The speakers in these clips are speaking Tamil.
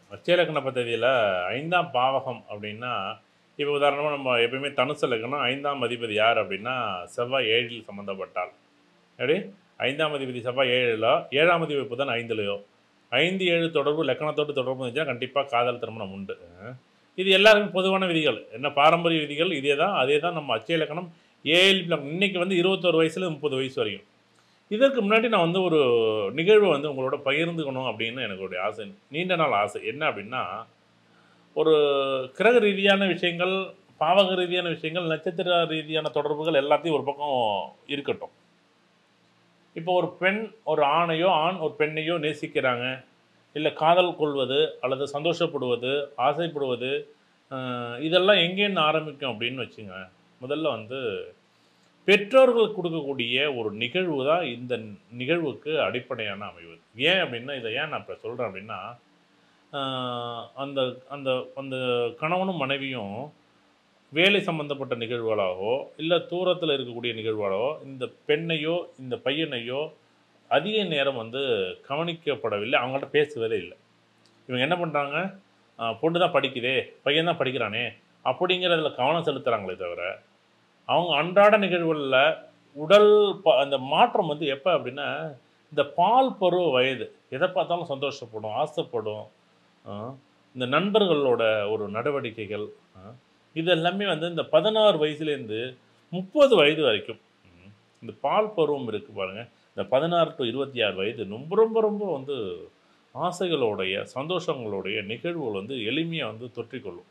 அச்சயலக்கண பദ്ധதியில் ஐந்தாம் பாவகம் அப்படின்னா இப்போ உதாரணமாக நம்ம எப்பயுமே தனுசு லக்கணம் ஐந்தாம் அதிபதி யார் அப்படின்னா செவ்வாய் ஏழில் சம்மந்தப்பட்டால் எப்படி ஐந்தாம் அதிபதி செவ்வாய் ஏழிலோ ஏழாம் அதிபதி புதன் ஐந்துலையோ ஐந்து ஏழு தொடர்பு லக்கணத்தோடு தொடர்பு இருந்துச்சுன்னா கண்டிப்பாக காதல் திருமணம் உண்டு அஹ். இது எல்லாருக்கும் பொதுவான விதிகள் என்ன பாரம்பரிய விதிகள் இதே தான் அதே தான் நம்ம அச்சய இலக்கணம் ஏழு இன்னைக்கு வந்து இருபத்தோரு வயசுல முப்பது வயசு வரைக்கும் இதற்கு முன்னாடி நான் வந்து ஒரு நிகழ்வை வந்து உங்களோட பகிர்ந்துக்கணும் அப்படின்னு எனக்கு ஒரு ஆசை நீண்ட நாள் ஆசை என்ன அப்படின்னா ஒரு கிரக ரீதியான விஷயங்கள் பாவக ரீதியான விஷயங்கள் நட்சத்திர ரீதியான தொடர்புகள் எல்லாத்தையும் ஒரு பக்கம் இருக்கட்டும் இப்போ ஒரு பெண் ஒரு ஆணையோ ஆண் ஒரு பெண்ணையோ நேசிக்கிறாங்க இல்லை காதல் கொள்வது அல்லது சந்தோஷப்படுவது ஆசைப்படுவது ஆஹ், இதெல்லாம் எங்கேருந்து ஆரம்பிக்கும் அப்படின்னு வச்சுங்க முதல்ல வந்து பெற்றோர்கள் கொடுக்கக்கூடிய ஒரு நிகழ்வு தான் இந்த நிகழ்வுக்கு அடிப்படையான அமைவது ஏன் அப்படின்னா இதை ஏன் நான் இப்போ சொல்கிறேன் அப்படின்னா ஆஹ், அந்த அந்த அந்த கணவனும் மனைவியும் வேலை சம்பந்தப்பட்ட நிகழ்வுகளாகவோ இல்லை தூரத்தில் இருக்கக்கூடிய நிகழ்வுகளோ இந்த பெண்ணையோ இந்த பையனையோ அதிக நேரம் வந்து கவனிக்கப்படவில்லை அவங்கள்ட்ட பேசுவதே இல்லை இவங்க என்ன பண்ணுறாங்க பொண்ணு தான் படிக்குதே பையன் தான் படிக்கிறானே அப்படிங்கிறதுல கவனம் செலுத்துகிறாங்களே தவிர அவங்க அன்றாட நிகழ்வுகளில் உடல் ப அந்த மாற்றம் வந்து எப்போ அப்படின்னா இந்த பால் பருவ வயது எதை பார்த்தாலும் சந்தோஷப்படும் ஆசைப்படும் ஆ, இந்த நண்பர்களோட ஒரு நடவடிக்கைகள் ஆ, இது எல்லாமே வந்து இந்த பதினாறு வயசுலேருந்து முப்பது வயது வரைக்கும் ம், இந்த பால் பருவம் இருக்குது பாருங்கள் இந்த பதினாறு டு இருபத்தி ஆறு வயது ரொம்ப ரொம்ப ரொம்ப வந்து ஆசைகளோடைய சந்தோஷங்களுடைய நிகழ்வுகள் வந்து எளிமையாக வந்து தொற்றிக்கொள்ளும்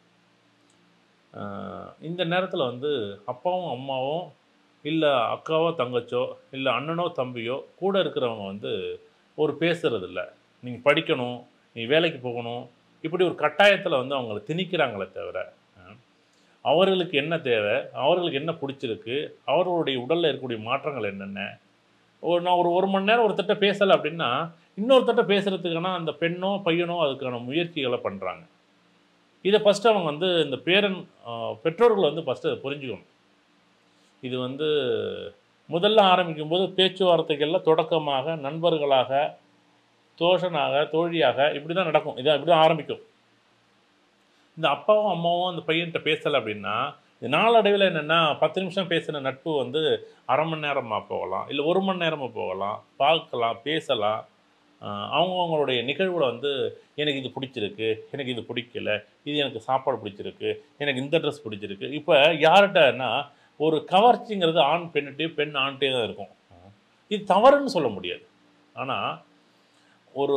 ஆஹ் இந்த நேரத்தில் வந்து அப்பாவும் அம்மாவும் இல்லை அக்காவோ தங்கச்சோ இல்லை அண்ணனோ தம்பியோ கூட இருக்கிறவங்க வந்து ஒரு பேசுறதில்ல நீங்கள் படிக்கணும் நீ வேலைக்கு போகணும் இப்படி ஒரு கட்டாயத்தில் வந்து அவங்கள திணிக்கிறாங்களே தவிர ஆஹ் அவர்களுக்கு என்ன தேவை அவர்களுக்கு என்ன பிடிச்சிருக்கு அவர்களுடைய உடலில் இருக்கக்கூடிய மாற்றங்கள் என்னென்ன ஒரு நான் ஒரு ஒரு மணி நேரம் ஒருத்தட்ட பேசலை அப்படின்னா இன்னொருத்தட்ட பேசுகிறதுக்கான அந்த பெண்ணோ பையனோ அதுக்கான முயற்சிகளை பண்ணுறாங்க இதை ஃபஸ்ட்டு அவங்க வந்து இந்த பேரன் ஆஹ் பெற்றோர்கள் வந்து ஃபஸ்ட்டு அதை புரிஞ்சுக்கணும் இது வந்து முதல்ல ஆரம்பிக்கும் போது பேச்சுவார்த்தைகளில் தொடக்கமாக நண்பர்களாக தோஷனாக தோழியாக இப்படி தான் நடக்கும் இதான் இப்படி தான் ஆரம்பிக்கும் இந்த அப்பாவும் அம்மாவும் அந்த பையன்கிட்ட பேசலை அப்படின்னா இது நாளடைவில் என்னென்னா பத்து நிமிஷம் பேசின நட்பு வந்து அரை மணி நேரமாக போகலாம் இல்லை ஒரு மணி நேரமாக போகலாம் பார்க்கலாம் பேசலாம் ஆஹ் அவங்கவங்களுடைய நிகழ்வுல வந்து எனக்கு இது பிடிச்சிருக்கு எனக்கு இது பிடிக்கல இது எனக்கு சாப்பாடு பிடிச்சிருக்கு எனக்கு இந்த ட்ரெஸ் பிடிச்சிருக்கு இப்போ யார்கிட்டன்னா ஒரு கவர்ச்சிங்கிறது ஆண் பெண்ணிட்டே பெண் ஆண்கிட்டே தான் இருக்கும் இது தவறுன்னு சொல்ல முடியாது ஆனால் ஒரு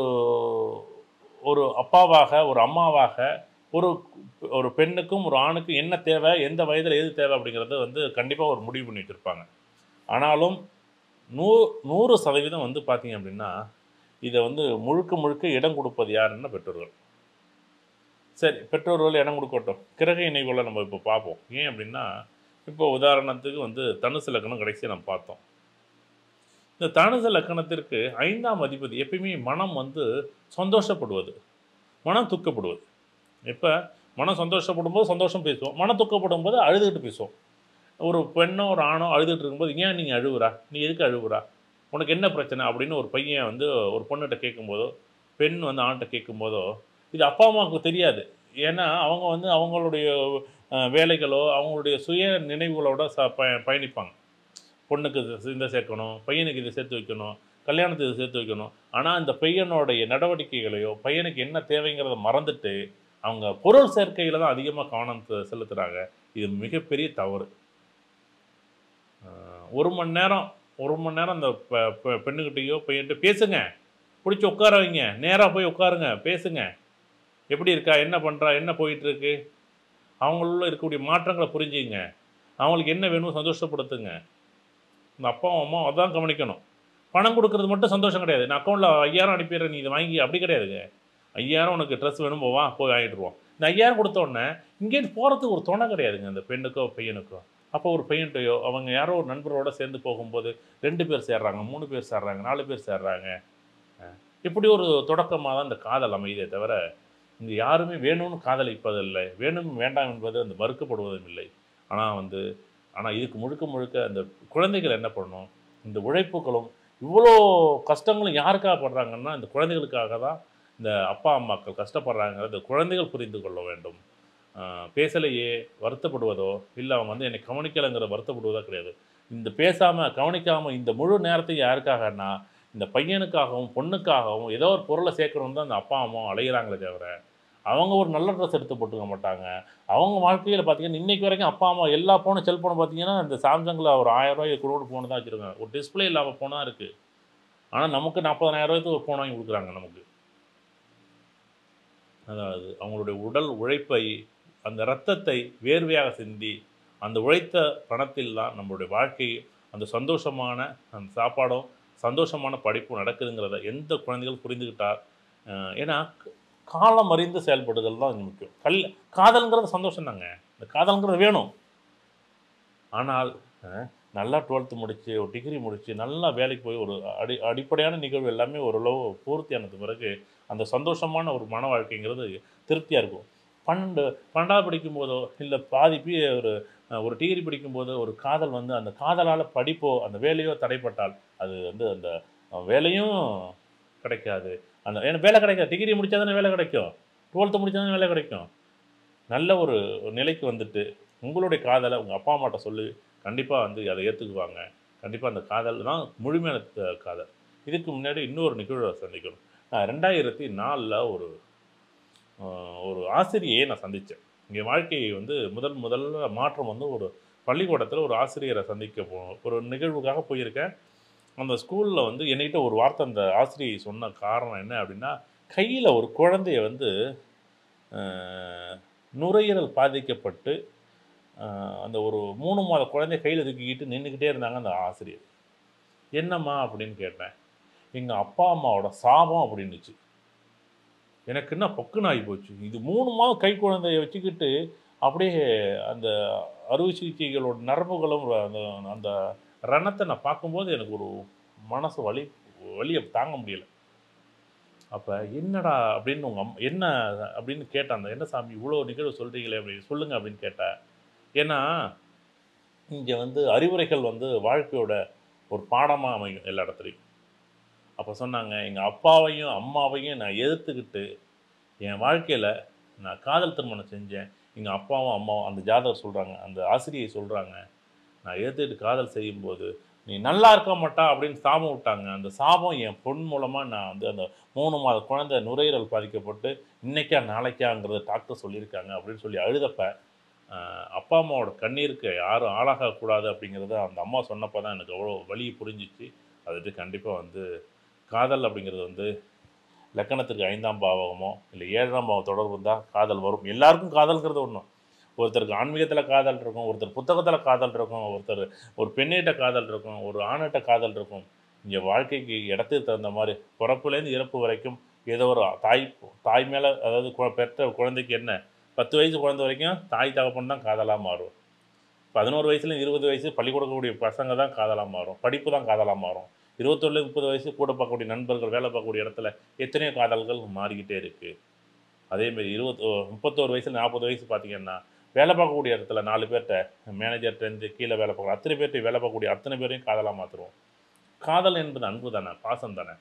ஒரு அப்பாவாக ஒரு அம்மாவாக ஒரு ஒரு பெண்ணுக்கும் ஒரு ஆணுக்கும் என்ன தேவை எந்த வயதில் எது தேவை அப்படிங்கிறத வந்து கண்டிப்பாக ஒரு முடிவு பண்ணி வச்சுருப்பாங்க ஆனாலும் நூ நூறு சதவீதம் வந்து பார்த்தீங்க அப்படின்னா இதை வந்து முழுக்க முழுக்க இடம் கொடுப்பது யாருன்னா பெற்றோர்கள் சரி பெற்றோர்கள் இடம் கொடுக்கட்டும் கிரக இணைவுகளை நம்ம இப்போ பார்ப்போம் ஏன் அப்படின்னா இப்போ உதாரணத்துக்கு வந்து தனுசு லக்கணம் கடைசியாக நம்ம பார்த்தோம் இந்த தனுசு லக்கணத்திற்கு ஐந்தாம் அதிபதி எப்பயுமே மனம் வந்து சந்தோஷப்படுவது மனம் துக்கப்படுவது இப்போ மனம் சந்தோஷப்படும் போது சந்தோஷம் பேசுவோம் மனம் துக்கப்படும் போது அழுதுகிட்டு பேசுவோம் ஒரு பெண்ணோ ஒரு ஆணோ அழுதுகிட்டு இருக்கும்போது ஏன் நீங்கள் அழுவுறா நீ எதுக்கு அழுவுறா உனக்கு என்ன பிரச்சனை அப்படின்னு ஒரு பையன் வந்து ஒரு பொண்ணுகிட்ட கேட்கும்போதோ பெண் வந்து ஆண்கிட்ட கேட்கும்போதோ இது அப்பா அம்மாவுக்கு தெரியாது ஏன்னா அவங்க வந்து அவங்களுடைய அஹ், வேலைகளோ அவங்களுடைய சுய நினைவுகளோட ச ப பயணிப்பாங்க பொண்ணுக்கு இது இந்த சேர்க்கணும் பையனுக்கு இதை சேர்த்து வைக்கணும் கல்யாணத்துக்கு இதை சேர்த்து வைக்கணும் ஆனால் இந்த பையனுடைய நடவடிக்கைகளையோ பையனுக்கு என்ன தேவைங்கிறத மறந்துட்டு அவங்க பொருள் சேர்க்கையில் தான் அதிகமாக கவனம் செ- செலுத்துறாங்க இது மிகப்பெரிய தவறு அஹ், ஒரு மணி நேரம் ஒரு மணி நேரம் அந்த பெ- பெ- பெண்ணுக்கிட்டேயோ பையன்கிட்ட பேசுங்க பிடிச்சி உட்கார வைங்க நேராக போய் உட்காருங்க பேசுங்க எப்படி இருக்கா என்ன பண்ணுறா என்ன போயிட்டு இருக்கு அவங்களுள்ள இருக்கக்கூடிய மாற்றங்களை புரிஞ்சுங்க அவங்களுக்கு என்ன வேணும் சந்தோஷப்படுத்துங்க இந்த அப்பாவும் அம்மா அதான் கவனிக்கணும் பணம் கொடுக்கறது மட்டும் சந்தோஷம் கிடையாது நான் அக்கௌண்ட்டில் ஐயாயிரம் அனுப்பிடுறேன் நீ இதை வாங்கி அப்படி கிடையாதுங்க ஐயாயிரம் உனக்கு ட்ரெஸ் வேணும் போவா போய் வாங்கிட்டுருவோம் இந்த ஐயாயிரம் கொடுத்த உடனே இங்கேருந்து போகிறதுக்கு ஒரு துணை கிடையாதுங்க அந்த பெண்ணுக்கோ பையனுக்கோ அப்போ ஒரு பையன்ட்டையோ அவங்க யாரோ ஒரு நண்பரோட சேர்ந்து போகும்போது ரெண்டு பேர் சேர்றாங்க மூணு பேர் சேர்றாங்க நாலு பேர் சேர்றாங்க அஹ் இப்படி ஒரு தொடக்கமாக தான் இந்த காதல் அமைதே தவிர இங்கே யாருமே வேணும்னு காதலிப்பதில்லை வேணும் வேண்டாம் என்பது அந்த மறுக்கப்படுவதும் இல்லை ஆனால் வந்து ஆனால் இதுக்கு முழுக்க முழுக்க அந்த குழந்தைகள் என்ன பண்ணணும் இந்த உழைப்புகளும் இவ்வளோ கஷ்டங்களும் யாருக்காக படுறாங்கன்னா இந்த குழந்தைகளுக்காக தான் இந்த அப்பா அம்மாக்கள் கஷ்டப்படுறாங்கிறத குழந்தைகள் புரிந்து கொள்ள வேண்டும் ஆஹ் பேசலையே வருத்தப்படுவதோ இல்லை அவங்க வந்து என்னை கவனிக்கலைங்கிற வருத்தப்படுவதோ கிடையாது இந்த பேசாமல் கவனிக்காமல் இந்த முழு நேரத்தையும் யாருக்காகன்னா இந்த பையனுக்காகவும் பொண்ணுக்காகவும் ஏதோ ஒரு பொருளை சேர்க்கணும் தான் அந்த அப்பா அம்மா அலைகிறாங்களே தவிர அவங்க ஒரு நல்ல ட்ரெஸ் எடுத்து போட்டுக்க மாட்டாங்க அவங்க வாழ்க்கையில் பார்த்தீங்கன்னா இன்னைக்கு வரைக்கும் அப்பா அம்மா எல்லா ஃபோனும் செல்ஃபோனும் பார்த்தீங்கன்னா இந்த சாம்சங்கில் ஒரு ஆயிரம் ரூபாய் குரோடு ஃபோன் தான் வச்சுருக்காங்க ஒரு டிஸ்பிளே இல்லாமல் ஃபோனாக இருக்குது ஆனால் நமக்கு நாற்பதாயிரம் ரூபாய்க்கு ஒரு ஃபோன் வாங்கி கொடுக்குறாங்க நமக்கு அதாவது அவங்களுடைய உடல் உழைப்பை அந்த இரத்தத்தை வேர்வையாக சிந்தி அந்த உழைத்த பணத்தில் தான் நம்மளுடைய வாழ்க்கை அந்த சந்தோஷமான அந்த சாப்பாடும் சந்தோஷமான படிப்பும் நடக்குதுங்கிறத எந்த குழந்தைகள் புரிந்துக்கிட்டால் அஹ் ஏன்னா க- காலம் அறிந்து செயல்படுதல் தான் இங்க முக்கியம் கல் காதல்ங்கிறது சந்தோஷம் தாங்க இந்த காதல்ங்கிறது வேணும் ஆனால் அஹ், நல்லா டுவெல்த்து முடித்து ஒரு டிகிரி முடித்து நல்லா வேலைக்கு போய் ஒரு அடி அடிப்படையான நிகழ்வு எல்லாமே ஓரளவு பூர்த்தியானது பிறகு அந்த சந்தோஷமான ஒரு மன வாழ்க்கைங்கிறது திருப்தியாக இருக்கும் பன்னெண்டு பன்னெண்டாவது படிக்கும் போதோ இல்லை பாதி பி ஒரு அஹ், ஒரு டிகிரி படிக்கும்போதோ ஒரு காதல் வந்து அந்த காதலால் படிப்போ அந்த வேலையோ தடைப்பட்டால் அது வந்து அந்த அஹ், வேலையும் கிடைக்காது அந்த ஏன்னா வேலை கிடைக்காது டிகிரி முடித்தா தானே வேலை கிடைக்கும் டுவெல்த்து முடித்தா தானே வேலை கிடைக்கும் நல்ல ஒரு ஒரு நிலைக்கு வந்துட்டு உங்களுடைய காதலை உங்கள் அப்பா அம்மாட்ட சொல்லி கண்டிப்பாக வந்து அதை ஏற்றுக்குவாங்க கண்டிப்பாக அந்த காதல் தான் முழுமையான த- காதல் இதுக்கு முன்னாடி இன்னொரு நிகழ்வை சந்திக்கணும் நான் ரெண்டாயிரத்தி நாலில் ஒரு ஆஹ், ஒரு ஆசிரியையை நான் சந்தித்தேன் என் வாழ்க்கையை வந்து முதல் முதல்ல மாற்றம் வந்து ஒரு பள்ளிக்கூடத்தில் ஒரு ஆசிரியரை சந்திக்க போ ஒரு நிகழ்வுக்காக போயிருக்கேன் அந்த ஸ்கூலில் வந்து என்கிட்ட ஒரு வார்த்தை அந்த ஆசிரியை சொன்ன காரணம் என்ன அப்படின்னா கையில் ஒரு குழந்தைய வந்து ஆஹ், நுரையீரல் பாதிக்கப்பட்டு ஆஹ், அந்த ஒரு மூணு மாத குழந்தைய கையில் தூக்கிக்கிட்டு நின்றுக்கிட்டே இருந்தாங்க அந்த ஆசிரியர் என்னம்மா அப்படின்னு கேட்டேன் எங்கள் அப்பா அம்மாவோட சாபம் அப்படின்னுச்சு எனக்கு என்ன பொக்குன்னு ஆகி போச்சு இது மூணு மாதம் கை குழந்தைய வச்சுக்கிட்டு அப்படியே அந்த அறுவை சிகிச்சைகளோட நரம்புகளும் அந்த அந்த ரணத்தை நான் பார்க்கும்போது எனக்கு ஒரு மனசு வலி வலியை தாங்க முடியல அப்போ என்னடா அப்படின்னு உங்கள் அம் என்ன அப்படின்னு கேட்டேன் அந்த என்ன சாமி இவ்வளோ நிகழ்வு சொல்கிறீங்களே அப்படின்னு சொல்லுங்கள் அப்படின்னு கேட்டேன் ஏன்னா இங்கே வந்து அறிவுரைகள் வந்து வாழ்க்கையோட ஒரு பாடமாக அமையும் எல்லா இடத்துலையும் அப்போ சொன்னாங்க எங்கள் அப்பாவையும் அம்மாவையும் நான் எதிர்த்துக்கிட்டு என் வாழ்க்கையில் நான் காதல் திருமணம் செஞ்சேன் எங்கள் அப்பாவும் அம்மாவும் அந்த ஜாதகர் சொல்கிறாங்க அந்த ஆசிரியை சொல்கிறாங்க நான் எதிர்த்துக்கிட்டு காதல் செய்யும்போது நீ நல்லா இருக்க மாட்டா அப்படின்னு சாபம் விட்டாங்க அந்த சாபம் என் பொன் மூலமாக நான் வந்து அந்த மூணு மாத குழந்தை நுரையீரல் பாதிக்கப்பட்டு இன்னைக்கா நாளைக்காங்கிறத டாக்டர் சொல்லியிருக்காங்க அப்படின்னு சொல்லி அழுதப்ப ஆஹ், அப்பா அம்மாவோட கண்ணீருக்கு யாரும் ஆளாகக்கூடாது அப்படிங்கிறத அந்த அம்மா சொன்னப்போ தான் எனக்கு அவ்வளோ வலி புரிஞ்சிச்சு அதுட்டு கண்டிப்பாக வந்து காதல் அப்படிங்கிறது வந்து லக்கணத்துக்கு ஐந்தாம் பாவகமோ இல்லை ஏழாம் பாவம் தொடர்பு தான் காதல் வரும் எல்லாருக்கும் காதல்ங்கிறது ஒன்றும் ஒருத்தருக்கு ஆன்மீகத்தில் காதல் இருக்கும் ஒருத்தர் புத்தகத்தில் காதல் இருக்கும் ஒருத்தர் ஒரு பெண்ணிட்ட காதல் இருக்கும் ஒரு ஆணிட்ட காதல் இருக்கும் இங்கே வாழ்க்கைக்கு இடத்துக்கு தகுந்த மாதிரி பிறப்புலேருந்து இறப்பு வரைக்கும் ஏதோ ஒரு தாய் தாய் மேலே அதாவது கு- பெற்ற குழந்தைக்கு என்ன பத்து வயசு குழந்தை வரைக்கும் தாய் தகப்பன் தான் காதலாக மாறும் பதினோரு வயசுல இருபது வயசு பள்ளிக்கூடக்கூடிய பசங்க தான் காதலாக மாறும் படிப்பு தான் காதலாக மாறும் இருபத்தொன்னு முப்பது வயசு கூட பார்க்கக்கூடிய நண்பர்கள் வேலை பார்க்கக்கூடிய இடத்துல எத்தனையோ காதல்கள் மாறிக்கிட்டே இருக்குது அதேமாரி இருபத் முப்பத்தோரு வயசு நாற்பது வயசு பார்த்தீங்கன்னா வேலை பார்க்கக்கூடிய இடத்துல நாலு பேர்கிட்ட மேனேஜர்கிட்டேருந்து கீழே வேலை பார்க்குற அத்தனை பேர்கிட்ட வேலை பார்க்கக்கூடிய அத்தனை பேரையும் காதலாக மாற்றுருவோம் காதல் என்பது அன்பு தானே பாசம் தானே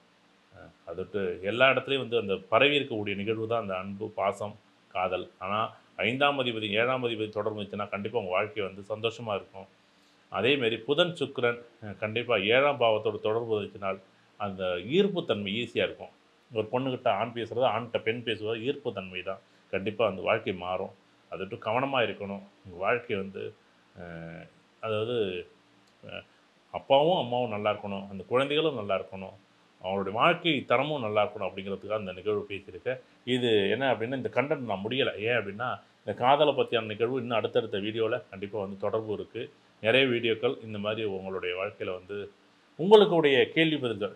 அஹ் அதுட்டு எல்லா இடத்துலையும் வந்து அந்த பரவி இருக்கக்கூடிய நிகழ்வு தான் அந்த அன்பு பாசம் காதல் ஆனால் ஐந்தாம் அதிபதி ஏழாம் அதிபதி தொடர்பு இருந்துச்சுன்னா கண்டிப்பாக உங்கள் வாழ்க்கை வந்து சந்தோஷமாக இருக்கும் அதேமாரி புதன் சுக்கிரன் கண்டிப்பாக ஏழாம் பாவத்தோட தொடர்பு இருந்துச்சுனால் அந்த ஈர்ப்புத்தன்மை ஈஸியாக இருக்கும் ஒரு பொண்ணுக்கிட்ட ஆண் பேசுகிறது ஆண்கிட்ட பெண் பேசுவது ஈர்ப்புத்தன்மை தான் கண்டிப்பாக அந்த வாழ்க்கை மாறும் அதுட்டு கவனமாக இருக்கணும் உங்கள் வாழ்க்கை வந்து அஹ், அதாவது அஹ், அப்பாவும் அம்மாவும் நல்லா இருக்கணும் அந்த குழந்தைகளும் நல்லா இருக்கணும் அவங்களுடைய வாழ்க்கை தரமும் நல்லா இருக்கணும் அப்படிங்கிறதுக்காக அந்த நிகழ்வு பேசியிருக்கேன் இது என்ன அப்படின்னா இந்த கண்டென்ட் நான் முடியலை ஏன் அப்படின்னா இந்த காதலை பற்றியான நிகழ்வு இன்னும் அடுத்தடுத்த வீடியோவில் கண்டிப்பாக வந்து தொடர்பு இருக்குது நிறைய வீடியோக்கள் இந்த மாதிரி உங்களுடைய வாழ்க்கையில் வந்து உங்களுக்குடைய கேள்வி பதில்கள்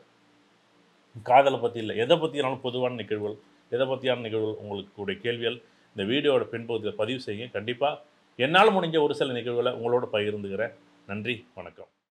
காதலை பற்றி இல்லை எதை பற்றினாலும் பொதுவான நிகழ்வுகள் எதை பற்றியான நிகழ்வுகள் உங்களுக்கு உடைய கேள்விகள் இந்த வீடியோவோட பின்பகுதியில் பதிவு செய்யுங்க கண்டிப்பாக என்னால் முடிஞ்ச ஒரு சில நிகழ்வுகளை உங்களோட பகிர்ந்துக்கிறேன் நன்றி வணக்கம்